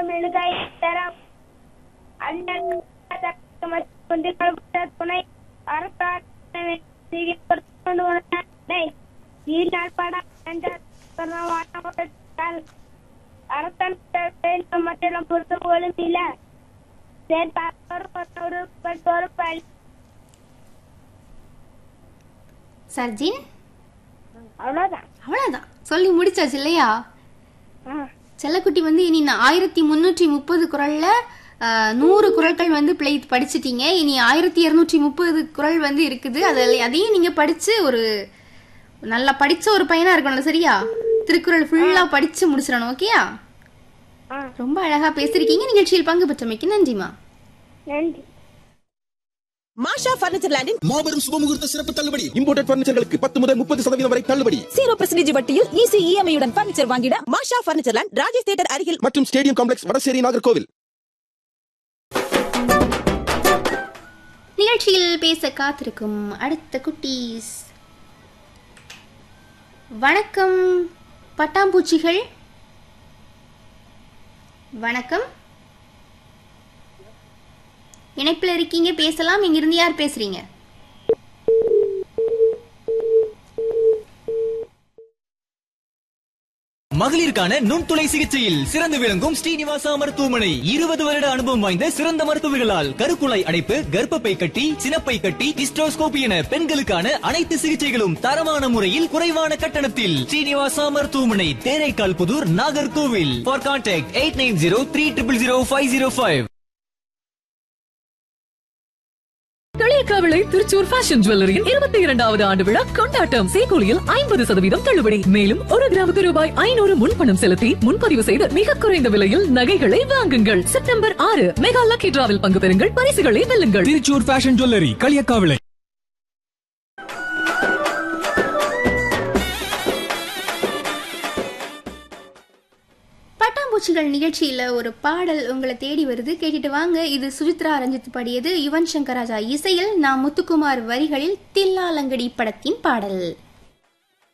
மெழுகாய் தர அந்த குந்திகள் துணை அரசாங்க கொண்டு வந்தே ஈனால் படம் என்ற அரசன் மற்றும் பொறுத்து போலும் இல்ல சேர்ப்பார் ஒரு பள்ளி சர்ஜின் அவ்வளவுதான் அவ்வளவுதான் சொல்லி முடிச்சாச்சு இல்லையா ஆ. செல்லக்குட்டி வந்து இனி நான் ஆயிரத்தி முன்னூற்றி முப்பது குரல்ல ஆஹ், நூறு குரல்கள் வந்து பிளை படிச்சிட்டீங்க இனி ஆயிரத்தி இருநூற்றி முப்பது குரல் வந்து இருக்குது அதில் அதையும் நீங்க படிச்சு ஒரு நல்லா படிச்ச ஒரு பையனா இருக்கணும் சரியா திருக்குறள் ஃபுல்லா படிச்சு முடிச்சிடணும் ஓகேயா ஆ. ரொம்ப அழகா பேசிருக்கீங்க நிகழ்ச்சியில் பங்கு பெற்றமைக்கு நன்றிமா நன்றி மாஷா பர்னிச்சர் லேண்டின் மாபெரும் சுபமுகூர்த்த சிறப்பு தள்ளுபடி இம்போர்டட் பர்னிச்சர்களுக்கு பத்து முதல் முப்பது சதவீதம் வரை தள்ளுபடி ஜீரோ பர்சன்டேஜ் வட்டியில் ஈஸி இஎம்ஐ உடன் பர்னிச்சர் வாங்கிட Masha furniture land Rajesh theatre அருகில் மற்றும் ஸ்டேடியம் காம்ப்ளெக்ஸ் வடசேரி நாகர்கோவில் நிகழ்ச்சியில் பேச காத்திருக்கும் அடுத்த குட்டீஸ் வணக்கம் பட்டாம்பூச்சிகள் வணக்கம் இணைப்பில் இருக்கீங்க பேசலாம் இங்கிருந்து யார் பேசுறீங்க மகளிருக்கான நுண்துளை சிகிச்சையில் சிறந்து விளங்கும் ஸ்ரீனிவாசா மருத்துவமனை இருபது வருட அனுபவம் வாய்ந்த சிறந்த மருத்துவர்களால் கருக்குழாய் அடைப்பு கர்ப்பப்பை கட்டி சினப்பை கட்டி ஹிஸ்டோஸ்கோபி என பெண்களுக்கான அனைத்து சிகிச்சைகளும் தரமான முறையில் குறைவான கட்டணத்தில் ஸ்ரீனிவாசா மருத்துவமனை Theraikkal Pudur Nagercoil for contact eight nine zero three triple zero five zero five Kaliyakkavilai Thrissur fashion ஜுவல்லரியின் இருபத்தி இரண்டாவது ஆண்டு விழா கொண்டாட்டம் சேகூலியில் ஐம்பது சதவீதம் தள்ளுபடி மேலும் ஒரு கிராமுக்கு ரூபாய் ஐநூறு முன்பணம் செலுத்தி முன்பதிவு செய்து மிக குறைந்த விலையில் நகைகளை வாங்குங்கள் செப்டம்பர் ஆறு மெகா லக்கி டிராவில் பங்கு பெறுங்கள் பரிசுகளை வெல்லுங்கள் திருச்சூர் ஃபேஷன் ஜுவல்லரி களியக்காவிளை பட்டாம்பூச்சிகள் நிகழ்ச்சியில ஒரு பாடல் உங்களை தேடி வருது கேட்டுட்டு வாங்க இது சுஜித்ரா ரஞ்சித் பாடியது யுவன் சங்கர் ராஜா இசையில் நான் முத்துக்குமார் வரிகளில் தில்லாலங்கடி படத்தின் பாடல்